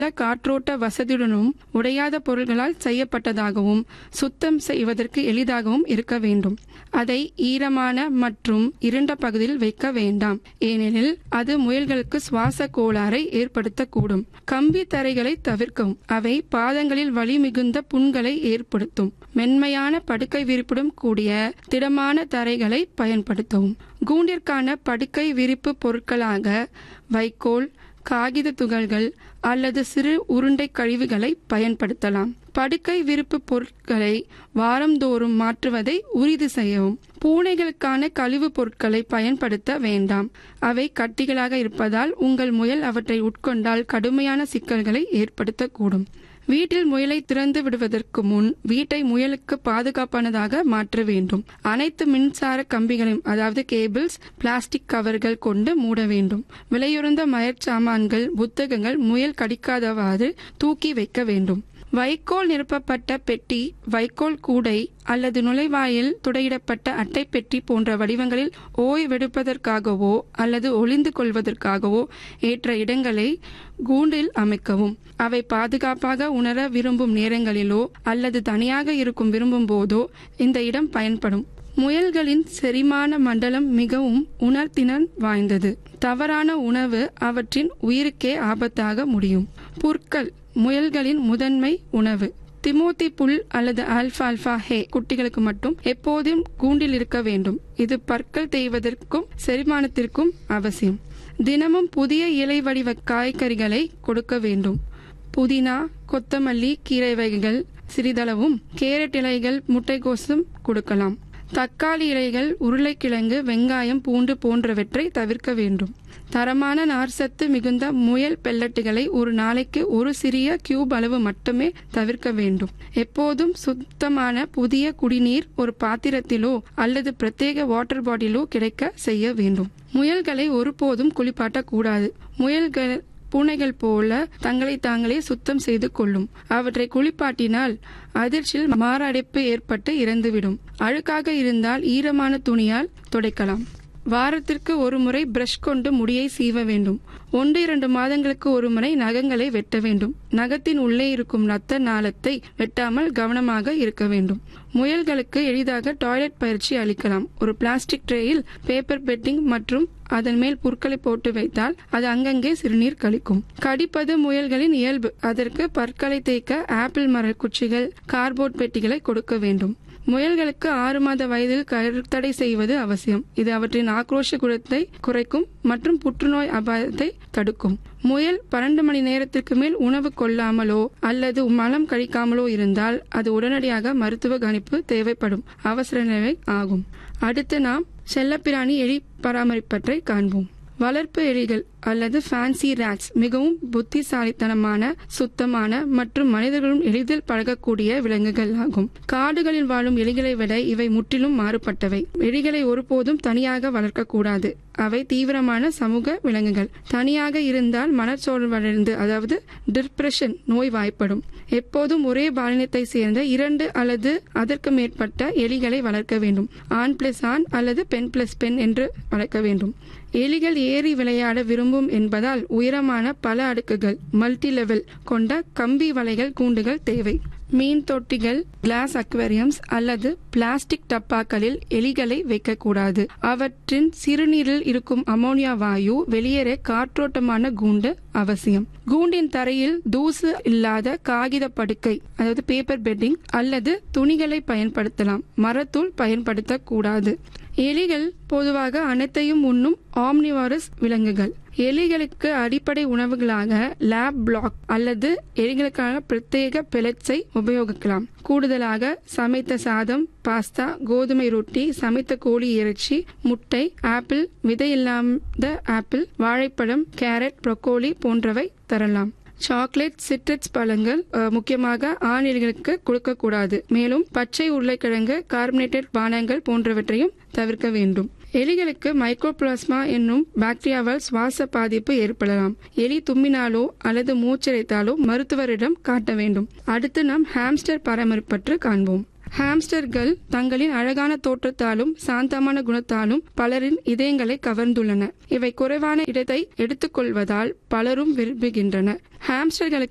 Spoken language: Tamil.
காற்றோட்ட வசதியுடனும் உடையாத பொருள்களால் செய்யப்பட்டதாகவும் சுத்தம் செய்வதற்கு எளிதாகவும் இருக்க வேண்டும் அதை ஈரமான மற்றும் இருண்ட பகுதியில் வைக்க வேண்டாம் ஏனெனில் அது முயல்களுக்கு சுவாச கோளாறை ஏற்படுத்தக்கூடும் கம்பி தரைகளை தவிர்க்கவும் அவை பாதங்களில் வலி மிகுந்த புண்களை ஏற்படுத்தும் மென்மையான படுக்கை விரிப்புடன் கூடிய திடமான தரைகளை பயன்படுத்தவும் கூண்டிற்கான படுக்கை விரிப்பு பொருட்களாக வைக்கோல் காகித துகள்கள் அல்லது சிறு உருண்டை கழிவுகளை பயன்படுத்தலாம் படுக்கை விரிப்பு பொருட்களை வாரந்தோறும் மாற்றுவதை உறுதி செய்யவும் பூனைகளுக்கான கழிவுப் பொருட்களை பயன்படுத்த வேண்டாம் அவை கட்டிகளாக இருப்பதால் உங்கள் முயல் அவற்றை உட்கொண்டால் கடுமையான சிக்கல்களை ஏற்படுத்தக்கூடும் வீட்டில் முயலை திறந்து விடுவதற்கு முன் வீட்டை முயலுக்கு பாதுகாப்பானதாக மாற்ற வேண்டும் அனைத்து மின்சார கம்பிகளையும் அதாவது கேபிள்ஸ் பிளாஸ்டிக் கவர்கள் கொண்டு மூட வேண்டும் விலையுறந்த மயற்சாமான்கள் புத்தகங்கள் முயல் கடிக்காதவாறு தூக்கி வைக்க வேண்டும் வைக்கோல் நிரப்பப்பட்ட பெட்டி வைக்கோல் கூடை அல்லது நுழைவாயில் துடையிடப்பட்ட அட்டை பெட்டி போன்ற வடிவங்களில் ஓய்வெடுப்பதற்காகவோ அல்லது ஒளிந்து கொள்வதற்காகவோ ஏற்ற இடங்களை கூண்டில் அமைக்கவும் அவை பாதுகாப்பாக உணர விரும்பும் நேரங்களிலோ அல்லது தனியாக இருக்கும் விரும்பும் போதோ இந்த இடம் பயன்படும் முயல்களின் செரிமான மண்டலம் மிகவும் உணர்திறன் வாய்ந்தது தவறான உணவு அவற்றின் உயிருக்கே ஆபத்தாக முடியும் புற்கள் முயல்களின் முதன்மை உணவு திமோத்தி புல் அல்லது ஆல்ஃபால்ஃபா ஹே குட்டிகளுக்கு மட்டும் எப்போதும் கூண்டில் இருக்க வேண்டும் இது பற்கள் தேய்வதற்கும் செரிமானத்திற்கும் அவசியம் தினமும் புதிய இலை வடிவ காய்கறிகளை கொடுக்க வேண்டும் புதினா கொத்தமல்லி கீரை வகைகள் சிறிதளவும் கேரட் இலைகள் முட்டைகோசும் கொடுக்கலாம் தக்காளி இலைகள் உருளைக்கிழங்கு வெங்காயம் பூண்டு போன்றவற்றை தவிர்க்க வேண்டும் தரமான நார்சத்து மிகுந்த முயல் பெல்லட்டுகளை ஒரு நாளைக்கு ஒரு சிறிய கியூப் அளவு மட்டுமே தவிர்க்க வேண்டும் எப்போதும் சுத்தமான புதிய குடிநீர் ஒரு பாத்திரத்திலோ அல்லது பிரத்யேக வாட்டர் பாட்டிலோ கிடைக்க செய்ய வேண்டும் முயல்களை ஒருபோதும் குளிப்பாட்டக்கூடாது முயல்கள் பூனைகள் போல தங்களை தாங்களே சுத்தம் செய்து கொள்ளும் அவற்றை குளிப்பாட்டினால் அதிர்ச்சியில் மாரடைப்பு ஏற்பட்டு இறந்துவிடும் அழுக்காக இருந்தால் ஈரமான துணியால் துடைக்கலாம் வாரத்திற்கு ஒரு முறை பிரஷ் கொண்டு முடியை சீவ வேண்டும் ஒன்று இரண்டு மாதங்களுக்கு ஒரு முறை நகங்களை வெட்ட வேண்டும் நகத்தின் உள்ளே இருக்கும் நத்த நாளத்தை வெட்டாமல் கவனமாக இருக்க வேண்டும் முயல்களுக்கு எளிதாக டாய்லெட் பயிற்சி அளிக்கலாம் ஒரு பிளாஸ்டிக் ட்ரேயில் பேப்பர் பெட்டிங் மற்றும் அதன் மேல் புற்களை போட்டு வைத்தால் அது அங்கங்கே சிறுநீர் கழிக்கும் கடிப்பது முயல்களின் இயல்பு அதற்கு பற்களை தேய்க்க ஆப்பிள் மர குச்சிகள் கார்போர்ட் பெட்டிகளை கொடுக்க வேண்டும் முயல்களுக்கு ஆறு மாத வயதில் கருத்தடை செய்வது அவசியம் இது அவற்றின் ஆக்ரோஷ குணத்தை குறைக்கும் மற்றும் புற்றுநோய் அபாயத்தை தடுக்கும் முயல் பன்னெண்டு மணி நேரத்திற்கு மேல் உணவு கொள்ளாமலோ அல்லது மலம் கழிக்காமலோ இருந்தால் அது உடனடியாக மருத்துவ கணிப்பு தேவைப்படும் அவசர நிலை ஆகும் அடுத்து நாம் செல்லப்பிராணி எலி பராமரிப்பற்றை காண்போம் வளர்ப்பு எலிகள் அல்லது ஃபேன்சி ரேட்ஸ் மிகவும் புத்திசாலித்தனமான சுத்தமான மற்றும் மனிதர்களும் எளிதில் பழகக்கூடிய விலங்குகள் ஆகும் காடுகளில் வாழும் எலிகளை விட இவை முற்றிலும் மாறுபட்டவை எலிகளை ஒருபோதும் தனியாக வளர்க்கக்கூடாது அவை தீவிரமான சமூக விலங்குகள் தனியாக இருந்தால் மனச்சோர்வடைந்து அதாவது டிப்ரெஷன் நோய் வாய்ப்படும் எப்போதும் ஒரே பாலினத்தை சேர்ந்த இரண்டு அல்லது அதற்கு மேற்பட்ட எலிகளை வளர்க்க வேண்டும் ஆண் பிளஸ் ஆண் அல்லது பெண் பிளஸ் பெண் என்று வளர்க்க வேண்டும் எலிகள் ஏறி விளையாட விரும்பும் என்பதால் உயரமான பல அடுக்குகள் மல்டி லெவல் கொண்ட கம்பி வலைகள் கூண்டுகள் தேவை மீன் தொட்டிகள் கிளாஸ் அக்வேரியம்ஸ் அல்லது பிளாஸ்டிக் டப்பாக்களில் எலிகளை வைக்கக்கூடாது அவற்றின் சிறுநீரில் இருக்கும் அமோனியா வாயு வெளியேற காற்றோட்டமான கூண்டு அவசியம் கூண்டின் தரையில் தூசு இல்லாத காகித படுக்கை அதாவது பேப்பர் பெட்டிங் அல்லது துணிகளை பயன்படுத்தலாம் மரத்தூள் பயன்படுத்தக்கூடாது எலிகள் பொதுவாக அனைத்தையும் உண்ணும் ஆம்னிவாரஸ் விலங்குகள் எலிகளுக்கு அடிப்படை உணவுகளாக லேப் பிளாக் அல்லது எலிகளுக்கான பிரத்யேக பெலட்ஸை உபயோகிக்கலாம் கூடுதலாக சமைத்த சாதம் பாஸ்தா கோதுமை ரொட்டி சமைத்த கோழி இறைச்சி முட்டை ஆப்பிள் விதையில்லாத ஆப்பிள் வாழைப்பழம் கேரட் ப்ரொக்கோலி போன்றவை தரலாம் சாக்லேட் சிட்ரஸ் பழங்கள் முக்கியமாக ஆண் எலிகளுக்கு கொடுக்கக்கூடாது மேலும் பச்சை உருளைக்கிழங்கு கார்பனேட்டட் பானங்கள் போன்றவற்றையும் தவிர்க்க வேண்டும் எலிகளுக்கு மைக்ரோபிளாஸ்மா என்னும் பாக்டீரியாவால் சுவாச பாதிப்பு ஏற்படலாம் எலி தும்மினாலோ அல்லது மூச்சரைத்தாலோ மருத்துவரிடம் காட்ட வேண்டும் அடுத்து நாம் ஹாம்ஸ்டர் பராமரிப்பற்று காண்போம் ஹாம்ஸ்டர்கள் தங்களின் அழகான தோற்றத்தாலும் சாந்தமான குணத்தாலும் பலரின் இதயங்களை கவர்ந்துள்ளன இவை குறைவான இடத்தை எடுத்துக்கொள்வதால் பலரும் விரும்புகின்றனர் ஹாம்ஸ்டர்களுக்கு